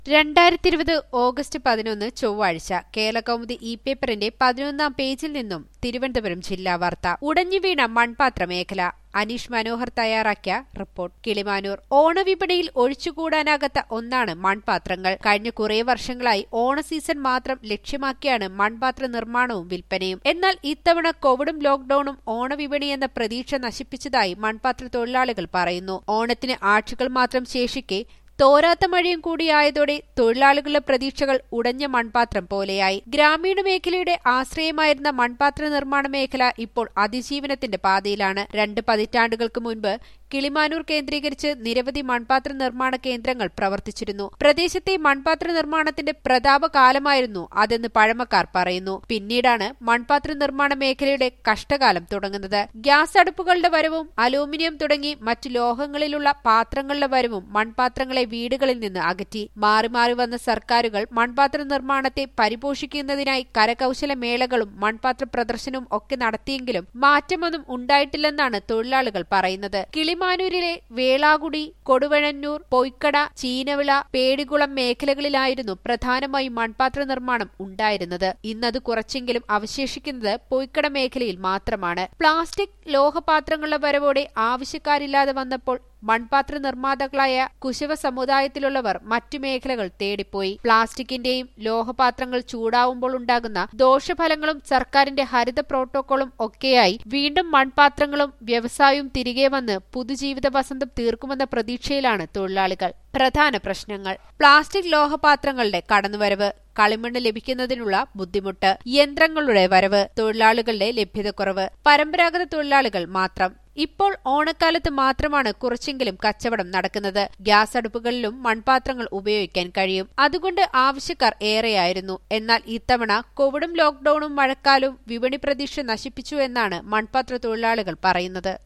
രണ്ടായിരത്തി ഇരുപത് ഓഗസ്റ്റ് പതിനൊന്ന് ചൊവ്വാഴ്ച കേരളകൗമുദി ഇ പേപ്പറിന്റെ പതിനൊന്നാം പേജിൽ നിന്നും തിരുവനന്തപുരം ജില്ലാ വാർത്ത ഉടഞ്ഞു വീണ മൺപാത്ര മേഖല അനീഷ് മനോഹർ തയ്യാറാക്കിയ റിപ്പോർട്ട് കിളിമാനൂർ ഓണവിപണിയിൽ ഒഴിച്ചുകൂടാനാകാത്ത ഒന്നാണ് മൺപാത്രങ്ങൾ കഴിഞ്ഞ കുറേ വർഷങ്ങളായി ഓണ സീസൺ മാത്രം ലക്ഷ്യമാക്കിയാണ് മൺപാത്ര നിർമ്മാണവും വിൽപ്പനയും എന്നാൽ ഇത്തവണ കോവിഡും ലോക്ഡൌണും ഓണവിപണി എന്ന പ്രതീക്ഷ നശിപ്പിച്ചതായി മൺപാത്ര തൊഴിലാളികൾ പറയുന്നു ഓണത്തിന് ആഴ്ചകൾ മാത്രം ശേഷിക്കെ തോരാത്ത മഴയും കൂടിയായതോടെ തൊഴിലാളികളുടെ പ്രതീക്ഷകൾ ഉടഞ്ഞ മൺപാത്രം പോലെയായി ഗ്രാമീണ മേഖലയുടെ ആശ്രയമായിരുന്ന മൺപാത്ര നിർമ്മാണ മേഖല ഇപ്പോൾ അതിജീവനത്തിന്റെ പാതയിലാണ് രണ്ട് പതിറ്റാണ്ടുകൾക്ക് മുൻപ് കിളിമാനൂർ കേന്ദ്രീകരിച്ച് നിരവധി മൺപാത്ര നിർമ്മാണ കേന്ദ്രങ്ങൾ പ്രവർത്തിച്ചിരുന്നു പ്രദേശത്തെ മൺപാത്ര നിർമ്മാണത്തിന്റെ പ്രതാപകാലമായിരുന്നു അതെന്ന് പഴമക്കാർ പറയുന്നു പിന്നീടാണ് മൺപാത്ര നിർമ്മാണ മേഖലയുടെ കഷ്ടകാലം തുടങ്ങുന്നത് ഗ്യാസ് അടുപ്പുകളുടെ വരവും അലൂമിനിയം തുടങ്ങി മറ്റു ലോഹങ്ങളിലുള്ള പാത്രങ്ങളുടെ വരവും മൺപാത്രങ്ങളെ വീടുകളിൽ നിന്ന് അകറ്റി മാറി മാറി വന്ന സർക്കാരുകൾ മൺപാത്ര നിർമ്മാണത്തെ പരിപോഷിക്കുന്നതിനായി കരകൌശല മേളകളും മൺപാത്ര പ്രദർശനവും ഒക്കെ നടത്തിയെങ്കിലും മാറ്റമൊന്നും ഉണ്ടായിട്ടില്ലെന്നാണ് തൊഴിലാളികൾ പറയുന്നത് കിളിമാനൂരിലെ വേളാകുടി കൊടുവഴന്നൂർ പൊയ്ക്കട ചീനവിള പേടികുളം മേഖലകളിലായിരുന്നു പ്രധാനമായും മൺപാത്ര നിർമ്മാണം ഉണ്ടായിരുന്നത് ഇന്നത് കുറച്ചെങ്കിലും അവശേഷിക്കുന്നത് പൊയ്ക്കട മേഖലയിൽ മാത്രമാണ് പ്ലാസ്റ്റിക് ലോഹപാത്രങ്ങളുടെ വരവോടെ ആവശ്യക്കാരില്ലാതെ വന്നപ്പോൾ മൺപാത്ര നിർമ്മാതാക്കളായ കുശവ സമുദായത്തിലുള്ളവർ മറ്റു മേഖലകൾ തേടിപ്പോയി പ്ലാസ്റ്റിക്കിന്റെയും ലോഹപാത്രങ്ങൾ ചൂടാവുമ്പോൾ ഉണ്ടാകുന്ന ദോഷഫലങ്ങളും സർക്കാരിന്റെ ഹരിത പ്രോട്ടോക്കോളും ഒക്കെയായി വീണ്ടും മൺപാത്രങ്ങളും വ്യവസായവും തിരികെ വന്ന് പുതുജീവിത വസന്തം തീർക്കുമെന്ന പ്രതീക്ഷയിലാണ് തൊഴിലാളികൾ പ്രധാന പ്രശ്നങ്ങൾ പ്ലാസ്റ്റിക് ലോഹപാത്രങ്ങളുടെ കടന്നുവരവ് കളിമണ്ണ് ലഭിക്കുന്നതിനുള്ള ബുദ്ധിമുട്ട് യന്ത്രങ്ങളുടെ വരവ് തൊഴിലാളികളുടെ ലഭ്യതക്കുറവ് പരമ്പരാഗത തൊഴിലാളികൾ മാത്രം ഇപ്പോൾ ഓണക്കാലത്ത് മാത്രമാണ് കുറച്ചെങ്കിലും കച്ചവടം നടക്കുന്നത് ഗ്യാസ് അടുപ്പുകളിലും മൺപാത്രങ്ങൾ ഉപയോഗിക്കാൻ കഴിയും അതുകൊണ്ട് ആവശ്യക്കാർ ഏറെയായിരുന്നു എന്നാൽ ഇത്തവണ കോവിഡും ലോക്ഡൌണും മഴക്കാലവും വിപണി പ്രതീക്ഷ നശിപ്പിച്ചു എന്നാണ് മൺപാത്ര തൊഴിലാളികൾ പറയുന്നത്